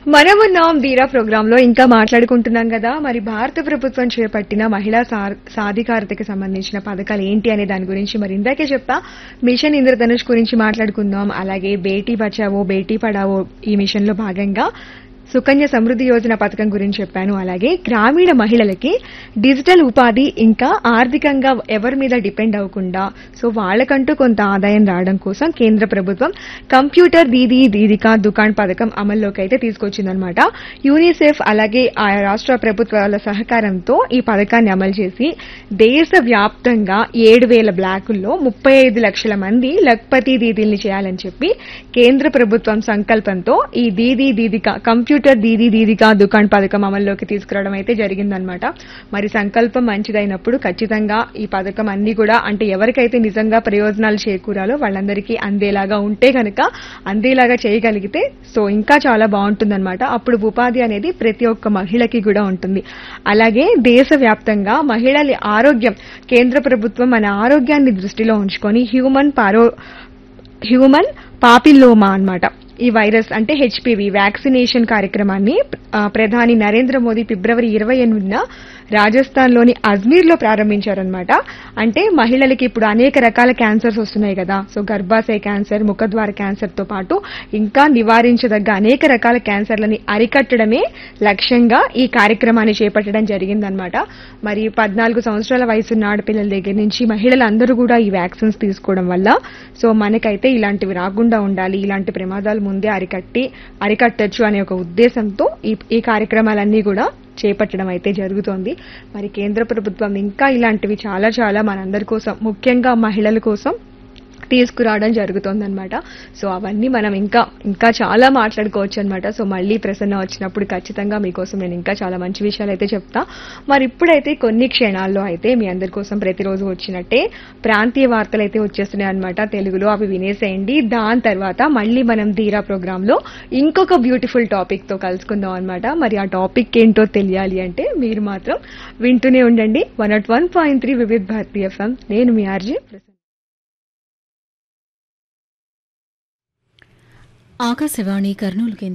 మనమున్నాం ధీరా ప్రోగ్రామ్ లో ఇంకా మాట్లాడుకుంటున్నాం కదా మరి భారత ప్రభుత్వం చేపట్టిన మహిళా సా- సాధికారతకి సంబంధించిన పథకాలు ఏంటి అనే దాని గురించి మరి ఇందాకే చెప్పా మిషన్ ఇంద్రధనుష్ గురించి మాట్లాడుకుందాం అలాగే బేటీ బచావో బేటీ పడావో ఈ మిషన్ లో భాగంగా సుకన్య సమృద్ధి యోజన పథకం గురించి చెప్పాను అలాగే గ్రామీణ మహిళలకి డిజిటల్ ఉపాధి ఇంకా ఆర్థికంగా ఎవరి మీద డిపెండ్ అవ్వకుండా సో వాళ్ళకంటూ కొంత ఆదాయం రావడం కోసం కేంద్ర ప్రభుత్వం కంప్యూటర్ దీదీ దీదికా దుకాణ్ పథకం అమల్లోకి అయితే తీసుకొచ్చిందనమాట యూనిసెఫ్ అలాగే ఆ రాష్ట్ర ప్రభుత్వాల సహకారంతో ఈ పథకాన్ని అమలు చేసి దేశ వ్యాప్తంగా ఏడు వేల బ్లాకుల్లో ముప్పై ఐదు లక్షల మంది లక్పతి దీదీల్ని చేయాలని చెప్పి కేంద్ర ప్రభుత్వం సంకల్పంతో ఈ దీదీ దీదిక కంప్యూటర్ దీదీ దీదిక దుకాణ్ పథకం అమల్లోకి తీసుకురావడం అయితే జరిగిందనమాట మరి సంకల్పం మంచిదైనప్పుడు ఖచ్చితంగా ఈ పథకం అన్ని కూడా అంటే ఎవరికైతే నిజంగా ప్రయోజనాలు చేకూరాలో వాళ్ళందరికీ అందేలాగా ఉంటే కనుక అందేలాగా చేయగలిగితే సో ఇంకా చాలా బాగుంటుందన్నమాట అప్పుడు ఉపాధి అనేది ప్రతి ఒక్క మహిళకి కూడా ఉంటుంది అలాగే దేశవ్యాప్తంగా మహిళల ఆరోగ్యం కేంద్ర ప్రభుత్వం మన ఆరోగ్యాన్ని దృష్టిలో ఉంచుకొని హ్యూమన్ పారో హ్యూమన్ పాపిల్లోమా అన్నమాట ఈ వైరస్ అంటే హెచ్పివి వ్యాక్సినేషన్ కార్యక్రమాన్ని ఆ, ప్రధాని నరేంద్ర మోదీ ఫిబ్రవరి ఇరవై ఎనిమిదిన రాజస్థాన్లోని అజ్మీర్లో ప్రారంభించారనమాట అంటే మహిళలకి ఇప్పుడు అనేక రకాల క్యాన్సర్స్ వస్తున్నాయి కదా సో గర్భాశయ క్యాన్సర్ ముఖద్వార క్యాన్సర్ తో పాటు ఇంకా నివారించదగ్గ అనేక రకాల క్యాన్సర్లని అరికట్టడమే లక్ష్యంగా ఈ కార్యక్రమాన్ని చేపట్టడం జరిగిందనమాట మరి పద్నాలుగు సంవత్సరాల వయసున్న ఆడపిల్లల దగ్గర నుంచి మహిళలందరూ కూడా ఈ వ్యాక్సిన్స్ తీసుకోవడం వల్ల సో మనకైతే ఇలాంటివి రాకుండా ఉండాలి ఇలాంటి ప్రమాదాలు ముందే అరికట్టి అరికట్టచ్చు అనే ఒక ఉద్దేశంతో ఈ ఈ కార్యక్రమాలన్నీ కూడా చేపట్టడం అయితే జరుగుతోంది మరి కేంద్ర ప్రభుత్వం ఇంకా ఇలాంటివి చాలా చాలా మనందరి కోసం ముఖ్యంగా మహిళల కోసం తీసుకురావడం జరుగుతోందన్నమాట సో అవన్నీ మనం ఇంకా ఇంకా చాలా మాట్లాడుకోవచ్చు అనమాట సో మళ్ళీ ప్రసన్న వచ్చినప్పుడు ఖచ్చితంగా మీకోసం నేను ఇంకా చాలా మంచి విషయాలు అయితే చెప్తా మరి ఇప్పుడైతే కొన్ని క్షణాల్లో అయితే మీ అందరి కోసం ప్రతిరోజు వచ్చినట్టే ప్రాంతీయ వార్తలు అయితే వచ్చేస్తున్నాయి అనమాట తెలుగులో అవి వినేసేయండి దాని తర్వాత మళ్ళీ మనం ధీరా ప్రోగ్రామ్ లో ఇంకొక బ్యూటిఫుల్ టాపిక్ తో కలుసుకుందాం అనమాట మరి ఆ టాపిక్ ఏంటో తెలియాలి అంటే మీరు మాత్రం వింటూనే ఉండండి one nought one point three Vividh Bharati FM నేను మీ ఆర్జీ ఆకాశవాణి కర్నూలు కేంద్రం